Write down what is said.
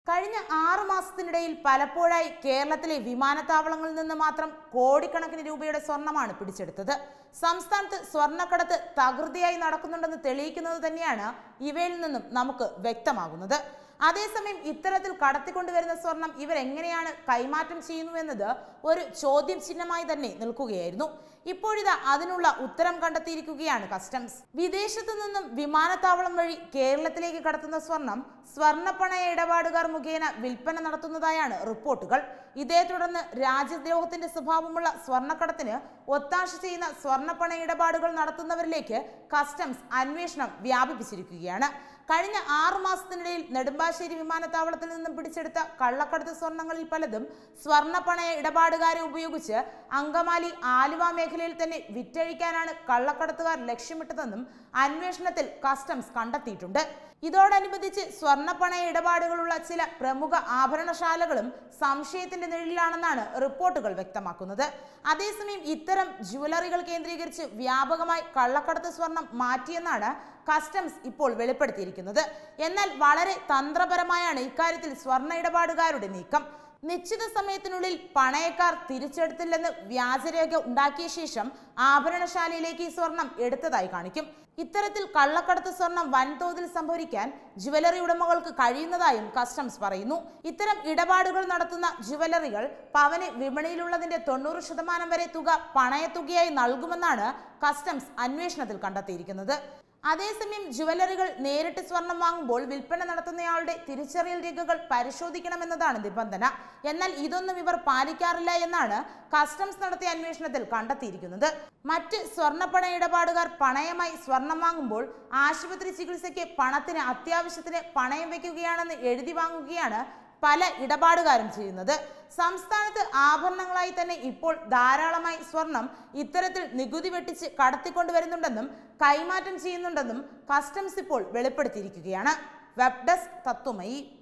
കഴിഞ്ഞ ആറു മാസത്തിനിടയിൽ പലപ്പോഴായി കേരളത്തിലെ വിമാനത്താവളങ്ങളിൽ നിന്ന് മാത്രം കോടിക്കണക്കിന് രൂപയുടെ സ്വർണമാണ് പിടിച്ചെടുത്തത് സംസ്ഥാനത്ത് സ്വർണ്ണക്കടത്ത് തകൃതിയായി നടക്കുന്നുണ്ടെന്ന് തെളിയിക്കുന്നത് തന്നെയാണ് ഇവയിൽ നിന്നും നമുക്ക് വ്യക്തമാകുന്നത് അതേസമയം ഇത്തരത്തിൽ കടത്തിക്കൊണ്ടുവരുന്ന സ്വർണം ഇവരെങ്ങനെയാണ് കൈമാറ്റം ചെയ്യുന്നുവെന്നത് ഒരു ചോദ്യം ചിഹ്നമായി തന്നെ നിൽക്കുകയായിരുന്നു ഇപ്പോഴിതാ അതിനുള്ള ഉത്തരം കണ്ടെത്തിയിരിക്കുകയാണ് കസ്റ്റംസ് വിദേശത്തു നിന്നും വിമാനത്താവളം വഴി കേരളത്തിലേക്ക് കടത്തുന്ന സ്വർണം സ്വർണ്ണപ്പണയ ഇടപാടുകാർ മുഖേന വിൽപ്പന നടത്തുന്നതായാണ് റിപ്പോർട്ടുകൾ ഇതേ തുടർന്ന് രാജ്യദ്രോഹത്തിന്റെ സ്വഭാവമുള്ള സ്വർണ്ണക്കടത്തിന് ഒത്താശ ചെയ്യുന്ന സ്വർണ്ണപ്പണ ഇടപാടുകൾ നടത്തുന്നവരിലേക്ക് കസ്റ്റംസ് അന്വേഷണം വ്യാപിപ്പിച്ചിരിക്കുകയാണ് കഴിഞ്ഞ ആറു മാസത്തിനിടയിൽ നെടുമ്പാശ്ശേരി വിമാനത്താവളത്തിൽ നിന്നും പിടിച്ചെടുത്ത കള്ളക്കടത്ത് സ്വർണങ്ങളിൽ പലതും സ്വർണ്ണപ്പണയ ഇടപാടുകാരെ ഉപയോഗിച്ച് അങ്കമാലി ആലുവ മേഖലയിൽ തന്നെ വിറ്റഴിക്കാനാണ് കള്ളക്കടത്തുകാർ ലക്ഷ്യമിട്ടതെന്നും അന്വേഷണത്തിൽ കസ്റ്റംസ് കണ്ടെത്തിയിട്ടുണ്ട് ഇതോടനുബന്ധിച്ച് സ്വർണ്ണപ്പണയ ഇടപാടുകളുള്ള ചില പ്രമുഖ ആഭരണശാലകളും സംശയത്തിന്റെ നിഴലിലാണെന്നാണ് റിപ്പോർട്ടുകൾ വ്യക്തമാക്കുന്നത് അതേസമയം ഇത്തരം ജുവലറികൾ കേന്ദ്രീകരിച്ച് വ്യാപകമായി കള്ളക്കടത്ത് സ്വർണം മാറ്റിയെന്നാണ് കസ്റ്റംസ് ഇപ്പോൾ വെളിപ്പെടുത്തിയിരിക്കുന്നത് എന്നാൽ വളരെ തന്ത്രപരമായാണ് ഇക്കാര്യത്തിൽ സ്വർണ്ണ ഇടപാടുകാരുടെ നീക്കം നിശ്ചിത സമയത്തിനുള്ളിൽ പണയക്കാർ തിരിച്ചെടുത്തില്ലെന്ന് വ്യാജരേഖ ഉണ്ടാക്കിയ ശേഷം ആഭരണശാലയിലേക്ക് ഈ സ്വർണം എടുത്തതായി കാണിക്കും ഇത്തരത്തിൽ കള്ളക്കടത്ത് സ്വർണം വൻതോതിൽ സംഭരിക്കാൻ ജുവലറി ഉടമകൾക്ക് കഴിയുന്നതായും കസ്റ്റംസ് പറയുന്നു ഇത്തരം ഇടപാടുകൾ നടത്തുന്ന ജുവലറികൾ പവന് വിപണിയിലുള്ളതിന്റെ തൊണ്ണൂറ് ശതമാനം വരെ തുക പണയത്തുകയായി നൽകുമെന്നാണ് കസ്റ്റംസ് അന്വേഷണത്തിൽ കണ്ടെത്തിയിരിക്കുന്നത് അതേസമയം ജുവലറികൾ നേരിട്ട് സ്വർണം വാങ്ങുമ്പോൾ വിൽപ്പന നടത്തുന്നയാളുടെ തിരിച്ചറിയൽ രേഖകൾ പരിശോധിക്കണമെന്നതാണ് നിബന്ധന എന്നാൽ ഇതൊന്നും ഇവർ പാലിക്കാറില്ല എന്നാണ് കസ്റ്റംസ് നടത്തിയ അന്വേഷണത്തിൽ കണ്ടെത്തിയിരിക്കുന്നത് മറ്റ് സ്വർണ്ണപ്പണ ഇടപാടുകാർ പണയമായി സ്വർണം വാങ്ങുമ്പോൾ ആശുപത്രി ചികിത്സയ്ക്ക് പണത്തിന് അത്യാവശ്യത്തിന് പണയം വയ്ക്കുകയാണെന്ന് എഴുതി വാങ്ങുകയാണ് പല ഇടപാടുകാരും ചെയ്യുന്നത് സംസ്ഥാനത്ത് ആഭരണങ്ങളായി തന്നെ ഇപ്പോൾ ധാരാളമായി സ്വർണം ഇത്തരത്തിൽ നികുതി വെട്ടിച്ച് കടത്തിക്കൊണ്ടുവരുന്നുണ്ടെന്നും കൈമാറ്റം ചെയ്യുന്നുണ്ടെന്നും കസ്റ്റംസ് ഇപ്പോൾ വെളിപ്പെടുത്തിയിരിക്കുകയാണ് വെബ് ഡെസ്ക് തത്വമയി